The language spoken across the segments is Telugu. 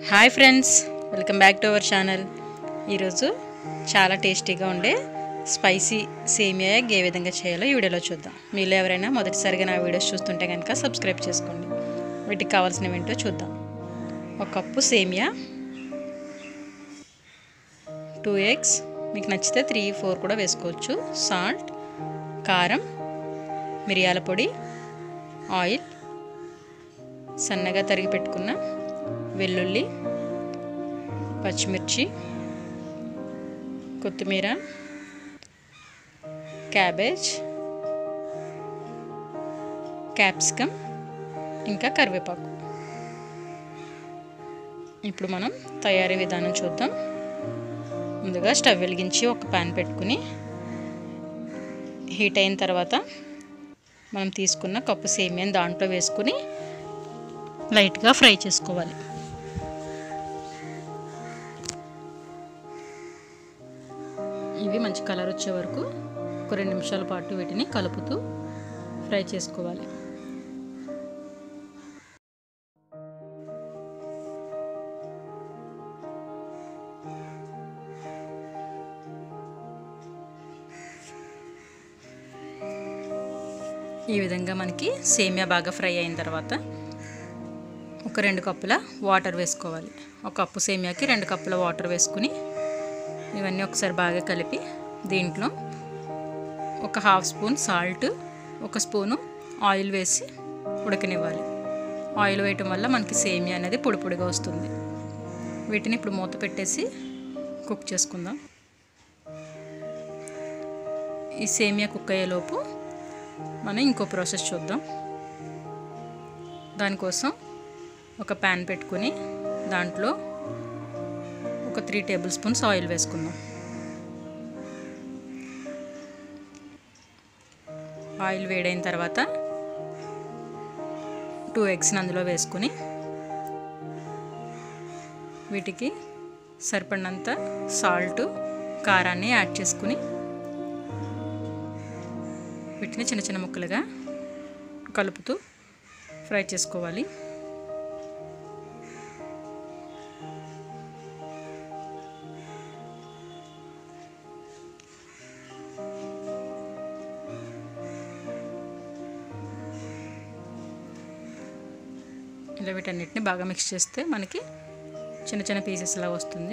hi friends welcome back to our channel ఈరోజు చాలా టేస్టీగా ఉండే స్పైసీ సేమియా ఎగ్ ఏ విధంగా చేయాలో ఈ వీడియోలో చూద్దాం మీలో ఎవరైనా మొదటిసారిగా నా వీడియోస్ చూస్తుంటే కనుక సబ్స్క్రైబ్ చేసుకోండి వీటికి కావాల్సినవి ఏంటో చూద్దాం ఒక కప్పు సేమియా టూ ఎగ్స్ మీకు నచ్చితే త్రీ ఫోర్ కూడా వేసుకోవచ్చు సాల్ట్ కారం మిరియాల పొడి ఆయిల్ సన్నగా తరిగి పెట్టుకున్న వెల్లుల్లి పచ్చిమిర్చి కొత్తిమీర క్యాబేజ్ క్యాప్సికమ్ ఇంకా కరివేపాకు ఇప్పుడు మనం తయారీ విధానం చూద్దాం ముందుగా స్టవ్ వెలిగించి ఒక ప్యాన్ పెట్టుకుని హీట్ అయిన తర్వాత మనం తీసుకున్న కప్పు సేమియాని దాంట్లో వేసుకుని లైట్గా ఫ్రై చేసుకోవాలి ఇవి మంచి కలర్ వచ్చే వరకు ఒక రెండు నిమిషాల పాటు వీటిని కలుపుతూ ఫ్రై చేసుకోవాలి ఈ విధంగా మనకి సేమియా బాగా ఫ్రై అయిన తర్వాత ఒక రెండు కప్పుల వాటర్ వేసుకోవాలి ఒక కప్పు సేమియాకి రెండు కప్పుల వాటర్ వేసుకుని ఇవన్నీ ఒకసారి బాగా కలిపి దీంట్లో ఒక హాఫ్ స్పూన్ సాల్ట్ ఒక స్పూను ఆయిల్ వేసి ఉడకనివ్వాలి ఆయిల్ వేయటం వల్ల మనకి సేమియా అనేది పొడి పొడిగా వస్తుంది వీటిని ఇప్పుడు మూత పెట్టేసి కుక్ చేసుకుందాం ఈ సేమియా కుక్ అయ్యేలోపు మనం ఇంకో ప్రాసెస్ చూద్దాం దానికోసం ఒక ప్యాన్ పెట్టుకుని దాంట్లో ఒక త్రీ టేబుల్ స్పూన్స్ ఆయిల్ వేసుకుందాం ఆయిల్ వేడైన తర్వాత టూ ఎగ్స్ని అందులో వేసుకుని వీటికి సరిపడినంత సాల్ట్ కారాన్ని యాడ్ చేసుకుని వీటిని చిన్న చిన్న ముక్కలుగా కలుపుతూ ఫ్రై చేసుకోవాలి ఇలా వీటన్నిటిని బాగా మిక్స్ చేస్తే మనకి చిన్న చిన్న పీసెస్ లా వస్తుంది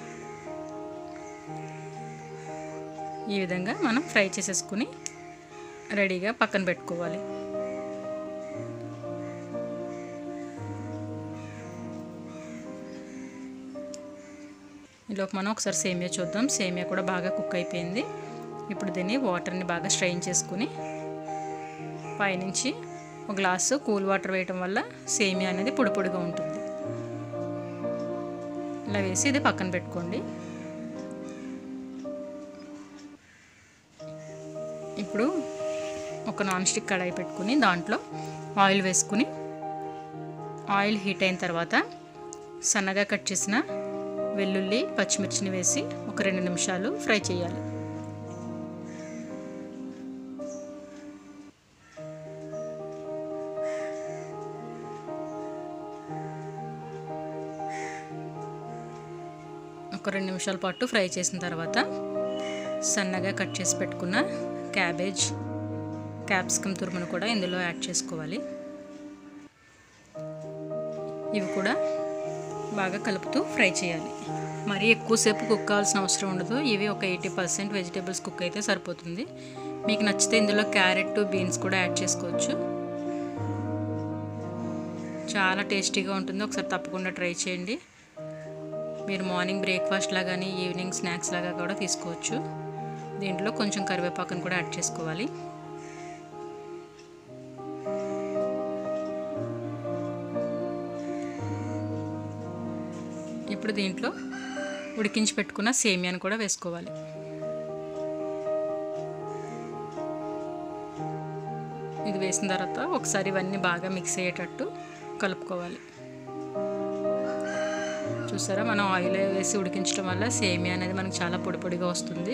ఈ విధంగా మనం ఫ్రై చేసేసుకుని రెడీగా పక్కన పెట్టుకోవాలి ఈలోపు మనం ఒకసారి సేమియా చూద్దాం సేమియా కూడా బాగా కుక్ అయిపోయింది ఇప్పుడు దీన్ని వాటర్ని బాగా స్ట్రెయిన్ చేసుకుని పైనుంచి ఒక గ్లాసు కూల్ వాటర్ వేయటం వల్ల సేమియా అనేది పొడి పొడిగా ఉంటుంది ఇలా వేసి ఇది పక్కన పెట్టుకోండి ఇప్పుడు ఒక నాన్ స్టిక్ కడాయి పెట్టుకుని దాంట్లో ఆయిల్ వేసుకుని ఆయిల్ హీట్ అయిన తర్వాత సన్నగా కట్ చేసిన వెల్లుల్లి పచ్చిమిర్చిని వేసి ఒక రెండు నిమిషాలు ఫ్రై చేయాలి ఒక రెండు నిమిషాల పాటు ఫ్రై చేసిన తర్వాత సన్నగా కట్ చేసి పెట్టుకున్న క్యాబేజ్ క్యాప్సికమ్ తురుమును కూడా ఇందులో యాడ్ చేసుకోవాలి ఇవి కూడా బాగా కలుపుతూ ఫ్రై చేయాలి మరీ ఎక్కువసేపు కుక్ కావాల్సిన అవసరం ఉండదు ఇవి ఒక ఎయిటీ పర్సెంట్ వెజిటేబుల్స్ కుక్ అయితే సరిపోతుంది మీకు నచ్చితే ఇందులో క్యారెట్ బీన్స్ కూడా యాడ్ చేసుకోవచ్చు చాలా టేస్టీగా ఉంటుంది ఒకసారి తప్పకుండా ట్రై చేయండి మీరు మార్నింగ్ బ్రేక్ఫాస్ట్ లాగాని ఈవినింగ్ స్నాక్స్ లాగా కూడా తీసుకోవచ్చు దీంట్లో కొంచెం కరివేపాకును కూడా యాడ్ చేసుకోవాలి ఇప్పుడు దీంట్లో ఉడికించి పెట్టుకున్న సేమియాను కూడా వేసుకోవాలి ఇది వేసిన తర్వాత ఒకసారి ఇవన్నీ బాగా మిక్స్ అయ్యేటట్టు కలుపుకోవాలి చూసారా మనం ఆయిల్ వేసి ఉడికించడం వల్ల సేమియా అనేది మనకు చాలా పొడి పొడిగా వస్తుంది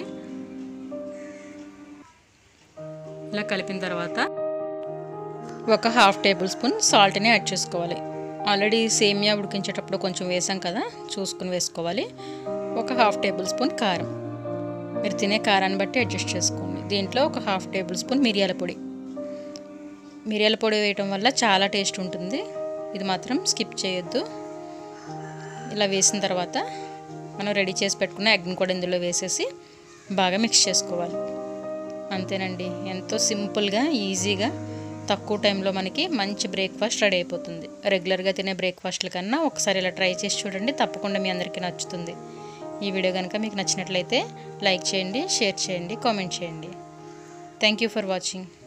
ఇలా కలిపిన తర్వాత ఒక హాఫ్ టేబుల్ స్పూన్ సాల్ట్ని యాడ్ చేసుకోవాలి ఆల్రెడీ సేమియా ఉడికించేటప్పుడు కొంచెం వేసాం కదా చూసుకుని వేసుకోవాలి ఒక హాఫ్ టేబుల్ స్పూన్ కారం మీరు తినే కారాన్ని బట్టి అడ్జస్ట్ చేసుకోండి దీంట్లో ఒక హాఫ్ టేబుల్ స్పూన్ మిరియాల పొడి మిరియాల పొడి వేయటం వల్ల చాలా టేస్ట్ ఉంటుంది ఇది మాత్రం స్కిప్ చేయొద్దు ఇలా వేసిన తర్వాత మనం రెడీ చేసి పెట్టుకున్న ఎగ్ని కూడా ఇందులో వేసేసి బాగా మిక్స్ చేసుకోవాలి అంతేనండి ఎంతో సింపుల్గా ఈజీగా తక్కువ టైంలో మనకి మంచి బ్రేక్ఫాస్ట్ రెడీ అయిపోతుంది రెగ్యులర్గా తినే బ్రేక్ఫాస్ట్ల కన్నా ఒకసారి ఇలా ట్రై చేసి చూడండి తప్పకుండా మీ అందరికీ నచ్చుతుంది ఈ వీడియో కనుక మీకు నచ్చినట్లయితే లైక్ చేయండి షేర్ చేయండి కామెంట్ చేయండి థ్యాంక్ యూ ఫర్ వాచింగ్